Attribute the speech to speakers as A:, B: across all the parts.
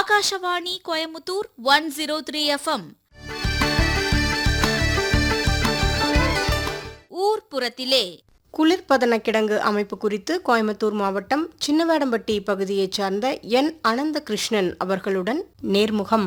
A: Akashvani Coimbatore one zero three FM ஊர்ப்புறத்திலே
B: குளிர்பதன கிடங்கு அமைப்பு குறித்து கோயம்புத்தூர் மாவட்டம் சின்னவேடம்பட்டி பகுதியைச் சார்ந்த என் அனந்த கிருஷ்ணன் அவர்களுடன் நேர்முகம்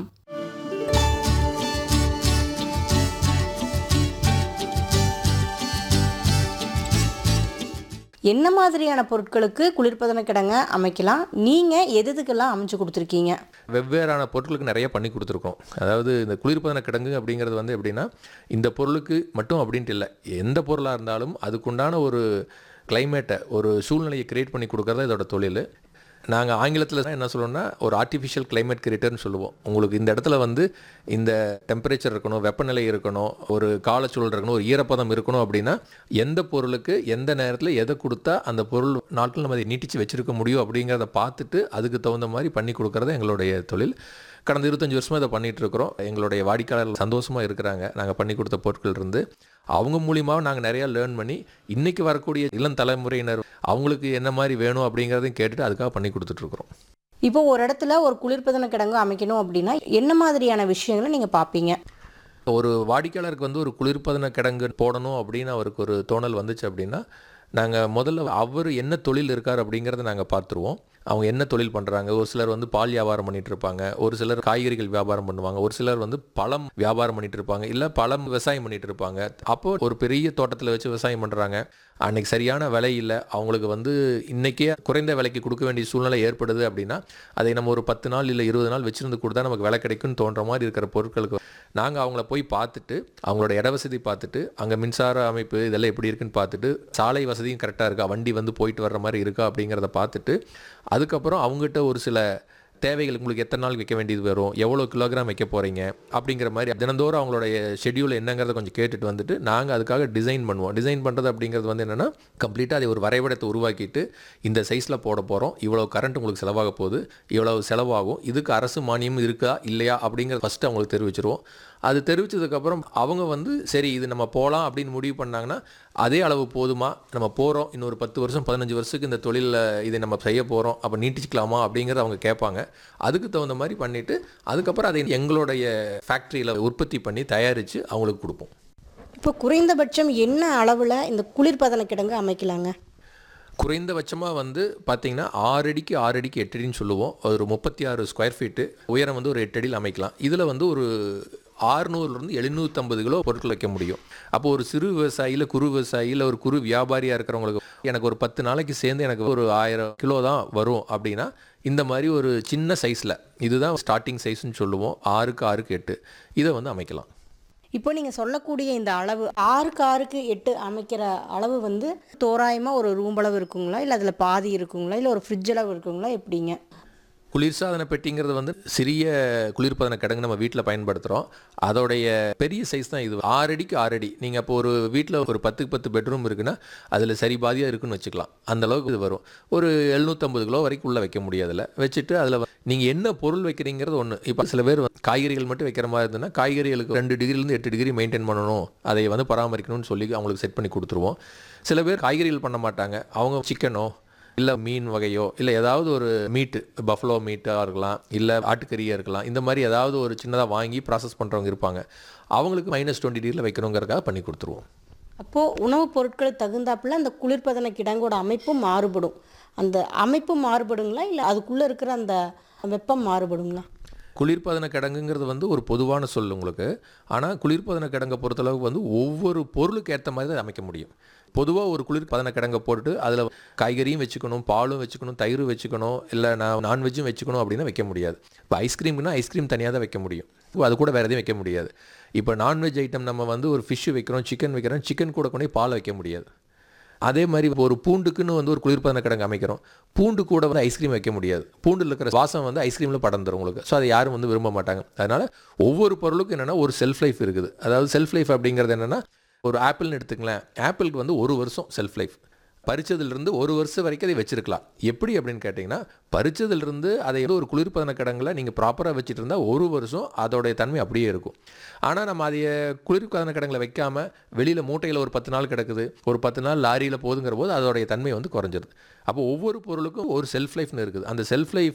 B: என்ன மாதிரியான பொருட்களுக்கு குளிர்பதன கிடங்க அமைக்கலாம் நீங்க எது எதுக்கெல்லாம் அமைச்சு கொடுத்துருக்கீங்க
C: வெவ்வேறான பொருட்களுக்கு நிறைய பண்ணி கொடுத்துருக்கோம் அதாவது இந்த குளிர்பதன கிடங்கு அப்படிங்கிறது வந்து எப்படின்னா இந்த பொருளுக்கு மட்டும் அப்படின்ட்டு இல்லை எந்த பொருளாக இருந்தாலும் அதுக்குண்டான ஒரு கிளைமேட்டை ஒரு சூழ்நிலையை கிரியேட் பண்ணி கொடுக்கறது இதோட தொழில் நாங்கள் ஆங்கிலத்தில் என்ன சொல்லுவோம்னா ஒரு ஆர்டிஃபிஷியல் கிளைமேட் கிரியேட்டர்னு சொல்லுவோம் உங்களுக்கு இந்த இடத்துல வந்து இந்த டெம்பரேச்சர் இருக்கணும் வெப்பநிலை இருக்கணும் ஒரு காலச்சூழல் இருக்கணும் ஒரு ஈரப்பதம் இருக்கணும் அப்படின்னா எந்த பொருளுக்கு எந்த நேரத்தில் எதை கொடுத்தா அந்த பொருள் நாட்கள் நம்ம அதை நீட்டிச்சு வச்சிருக்க முடியும் அப்படிங்கிறத பார்த்துட்டு அதுக்கு தகுந்த மாதிரி பண்ணி கொடுக்கறது எங்களுடைய தொழில் கடந்த இருபத்தஞ்சி வருஷமாக இதை பண்ணிட்டு இருக்கிறோம் எங்களுடைய வாடிக்கையாளர்கள் சந்தோஷமாக இருக்கிறாங்க நாங்கள் பண்ணி கொடுத்த பொருட்கள் இருந்து அவங்க மூலியமாக நாங்கள் நிறையா லேர்ன் பண்ணி இன்றைக்கி வரக்கூடிய இளம் தலைமுறையினர் அவங்களுக்கு என்ன மாதிரி வேணும் அப்படிங்கிறதையும் கேட்டுட்டு அதுக்காக பண்ணி கொடுத்துட்ருக்குறோம்
B: இப்போ ஒரு இடத்துல ஒரு குளிர்பதன கிடங்கு அமைக்கணும் அப்படின்னா என்ன மாதிரியான விஷயங்களை நீங்க பார்ப்பீங்க
C: ஒரு வாடிக்கையாளருக்கு வந்து ஒரு குளிர்பதன கிடங்கு போடணும் அப்படின்னு அவருக்கு ஒரு தோணல் வந்துச்சு அப்படின்னா நாங்கள் முதல்ல அவர் என்ன தொழில் இருக்கார் அப்படிங்கிறத நாங்கள் பார்த்துருவோம் அவங்க என்ன தொழில் பண்ணுறாங்க ஒரு சிலர் வந்து பால் வியாபாரம் பண்ணிட்டு இருப்பாங்க ஒரு சிலர் காய்கறிகள் வியாபாரம் பண்ணுவாங்க ஒரு சிலர் வந்து பழம் வியாபாரம் பண்ணிட்டு இருப்பாங்க இல்லை பழம் விவசாயம் பண்ணிட்டு இருப்பாங்க அப்போ ஒரு பெரிய தோட்டத்தில் வச்சு விவசாயம் பண்ணுறாங்க அன்னைக்கு சரியான விலை இல்லை அவங்களுக்கு வந்து இன்னைக்கே குறைந்த விலைக்கு கொடுக்க வேண்டிய சூழ்நிலை ஏற்படுது அப்படின்னா அதை நம்ம ஒரு பத்து நாள் இல்லை இருபது நாள் வச்சிருந்து கொடுத்தா நமக்கு விலை கிடைக்கும்னு தோன்ற மாதிரி இருக்கிற பொருட்களுக்கு நாங்கள் அவங்கள போய் பார்த்துட்டு அவங்களோட இட வசதி பார்த்துட்டு அங்கே மின்சார அமைப்பு இதெல்லாம் எப்படி இருக்குன்னு பார்த்துட்டு சாலை வசதியும் கரெக்டாக இருக்கா வண்டி வந்து போயிட்டு வர்ற மாதிரி இருக்கா அப்படிங்கிறத பார்த்துட்டு அதுக்கப்புறம் அவங்ககிட்ட ஒரு சில தேவைகள் உங்களுக்கு எத்தனை நாள் வைக்க வேண்டியது வரும் எவ்வளோ கிலோகிராம் வைக்க போகிறீங்க அப்படிங்கிற மாதிரி தினந்தோறும் அவங்களுடைய ஷெட்யூல் என்னங்கிறத கொஞ்சம் கேட்டுட்டு வந்துட்டு நாங்கள் அதுக்காக டிசைன் பண்ணுவோம் டிசைன் பண்ணுறது அப்படிங்கிறது வந்து என்னென்னா கம்ப்ளீட்டாக அதை ஒரு வரைபடத்தை உருவாக்கிட்டு இந்த சைஸில் போட போகிறோம் இவ்வளோ கரண்ட் உங்களுக்கு செலவாக போகுது இவ்வளவு செலவாகும் இதுக்கு அரசு மானியம் இருக்கா இல்லையா அப்படிங்கிறத ஃபஸ்ட்டு அவங்களுக்கு தெரிவிச்சிருவோம் அது தெரிவித்ததுக்கப்புறம் அவங்க வந்து சரி இது நம்ம போகலாம் அப்படின்னு முடிவு பண்ணாங்கன்னா அதே அளவு போதுமா நம்ம போகிறோம் இன்னொரு பத்து வருஷம் பதினஞ்சு வருஷத்துக்கு இந்த தொழிலில் இதை நம்ம செய்ய போகிறோம் அப்போ நீட்டிச்சிக்கலாமா அப்படிங்கிறத அவங்க கேட்பாங்க அதுக்கு தகுந்த மாதிரி பண்ணிவிட்டு அதுக்கப்புறம் அதை எங்களுடைய ஃபேக்ட்ரியில் உற்பத்தி பண்ணி தயாரித்து அவங்களுக்கு கொடுப்போம்
B: இப்போ குறைந்தபட்சம் என்ன அளவில் இந்த குளிர்பதன கிடங்கு அமைக்கலாங்க
C: குறைந்தபட்சமாக வந்து பார்த்தீங்கன்னா ஆறு அடிக்கு ஆறு அடிக்கு எட்டு அடின்னு சொல்லுவோம் ஒரு முப்பத்தி ஆறு ஸ்கொயர் ஃபீட்டு உயரம் வந்து ஒரு எட்டு அடியில் அமைக்கலாம் இதில் வந்து ஒரு ஆறுநூறுலேருந்து எழுநூற்றம்பது கிலோ பொருட்கள் வைக்க முடியும் அப்போ ஒரு சிறு விவசாயியில் குறு விவசாயியில் ஒரு குறு வியாபாரியாக இருக்கிறவங்களுக்கு எனக்கு ஒரு பத்து நாளைக்கு சேர்ந்து எனக்கு ஒரு ஆயிரம் கிலோ தான் வரும் அப்படின்னா இந்த மாதிரி ஒரு சின்ன சைஸில் இதுதான் ஸ்டார்டிங் சைஸ்னு சொல்லுவோம் ஆறுக்கு ஆறுக்கு எட்டு இதை வந்து அமைக்கலாம்
B: இப்போ நீங்கள் சொல்லக்கூடிய இந்த அளவு ஆறுக்கு ஆறுக்கு எட்டு அமைக்கிற அளவு வந்து தோராயமாக ஒரு ரூம் அளவு இருக்குங்களா இல்லை அதில் பாதி இருக்குங்களா இல்லை ஒரு ஃப்ரிட்ஜ் அளவு இருக்குங்களா எப்படிங்க
C: குளிர்சாதன பெட்டிங்கிறது வந்து சிறிய குளிர்பதன கிடங்கு நம்ம வீட்டில் பயன்படுத்துகிறோம் அதோடைய பெரிய சைஸ் தான் இது ஆறு அடிக்கு ஆறு அடி நீங்கள் அப்போ ஒரு வீட்டில் ஒரு பத்துக்கு பத்து பெட்ரூம் இருக்குன்னா அதில் சரி பாதியாக இருக்குன்னு வச்சுக்கலாம் அந்த அளவுக்கு இது வரும் ஒரு எழுநூற்றம்பது கிலோ வரைக்கும் உள்ளே வைக்க முடியாதுல வச்சுட்டு அதில் நீங்கள் என்ன பொருள் வைக்கிறீங்கிறது ஒன்று இப்போ சில பேர் வந்து காய்கறிகள் மட்டும் வைக்கிற மாதிரி இருந்ததுன்னா காய்கறிகளுக்கு ரெண்டு டிகிரிலேருந்து எட்டு டிகிரி மெயின்டைன் பண்ணணும் அதை வந்து பராமரிக்கணும்னு சொல்லி அவங்களுக்கு செட் பண்ணி கொடுத்துருவோம் சில பேர் காய்கறிகள் பண்ண மாட்டாங்க அவங்க சிக்கனோ இல்லை மீன் வகையோ இல்லை ஏதாவது ஒரு மீட்டு பஃபலோ மீட்டாக இருக்கலாம் இல்லை ஆட்டுக்கறியாக இருக்கலாம் இந்த மாதிரி ஏதாவது ஒரு சின்னதாக வாங்கி ப்ராசஸ் பண்ணுறவங்க இருப்பாங்க அவங்களுக்கு மைனஸ் டுவெண்ட்டி டிகிரியில் வைக்கணுங்கிறதுக்காக பண்ணி கொடுத்துருவோம்
B: அப்போது உணவுப் பொருட்கள் தகுந்தாப்புல அந்த குளிர்பதன கிடங்கோட அமைப்பும் மாறுபடும் அந்த அமைப்பு மாறுபடுங்களா இல்லை அதுக்குள்ளே இருக்கிற அந்த வெப்பம் மாறுபடுங்களா
C: குளிர்பதன கிடங்குங்கிறது வந்து ஒரு பொதுவான சொல் உங்களுக்கு ஆனால் குளிர்பதன கிடங்கை பொறுத்தளவுக்கு வந்து ஒவ்வொரு பொருளுக்கு ஏற்ற மாதிரி தான் அமைக்க முடியும் பொதுவாக ஒரு குளிர்பதன கிடங்கை போட்டுட்டு அதில் காய்கறியும் வச்சுக்கணும் பாலும் வச்சுக்கணும் தயிர் வச்சுக்கணும் இல்லை நான் நான்வெஜ்ஜும் வச்சுக்கணும் அப்படின்னு வைக்க முடியாது இப்போ ஐஸ்கிரீம்னா ஐஸ்கிரீம் தனியாக தான் வைக்க முடியும் இப்போ அது கூட வேறு எதையும் வைக்க முடியாது இப்போ நான்வெஜ் ஐட்டம் நம்ம வந்து ஒரு ஃபிஷ் வைக்கிறோம் சிக்கன் வைக்கிறோம் சிக்கன் கூட கொண்டு போய் பால் வைக்க முடியாது அதே மாதிரி இப்போ ஒரு பூண்டுக்குன்னு வந்து ஒரு குளிர்பதன கிடங்கு அமைக்கிறோம் பூண்டு கூட வந்து ஐஸ்கிரீம் வைக்க முடியாது பூண்டில் இருக்கிற வாசம் வந்து ஐஸ்கிரீமில் படர்ந்துரும் உங்களுக்கு ஸோ அதை யாரும் வந்து விரும்ப மாட்டாங்க அதனால் ஒவ்வொரு பொருளுக்கும் என்னென்னா ஒரு செல்ஃப் லைஃப் இருக்குது அதாவது செல்ஃப் லைஃப் அப்படிங்கிறது என்னென்னா ஒரு ஆப்பிள்னு எடுத்துங்களேன் ஆப்பிளுக்கு வந்து ஒரு வருஷம் செல்ஃப் லைஃப் பறிச்சதுலேருந்து ஒரு வருஷம் வரைக்கும் அதை வச்சிருக்கலாம் எப்படி அப்படின்னு கேட்டிங்கன்னா பறிச்சதுலேருந்து அதை வந்து ஒரு குளிர்பதன கிடங்குல நீங்கள் ப்ராப்பராக வச்சுட்டு இருந்தால் ஒரு வருஷம் அதோடைய தன்மை அப்படியே இருக்கும் ஆனால் நம்ம அதை குளிர்பதன கிடங்குல வைக்காம வெளியில் மூட்டையில் ஒரு பத்து நாள் கிடக்குது ஒரு பத்து நாள் லாரியில் போதுங்கிற போது அதோடைய தன்மை வந்து குறைஞ்சிருது அப்போ ஒவ்வொரு பொருளுக்கும் ஒரு செல்ஃப் லைஃப்னு இருக்குது அந்த செல்ஃப் லைஃப்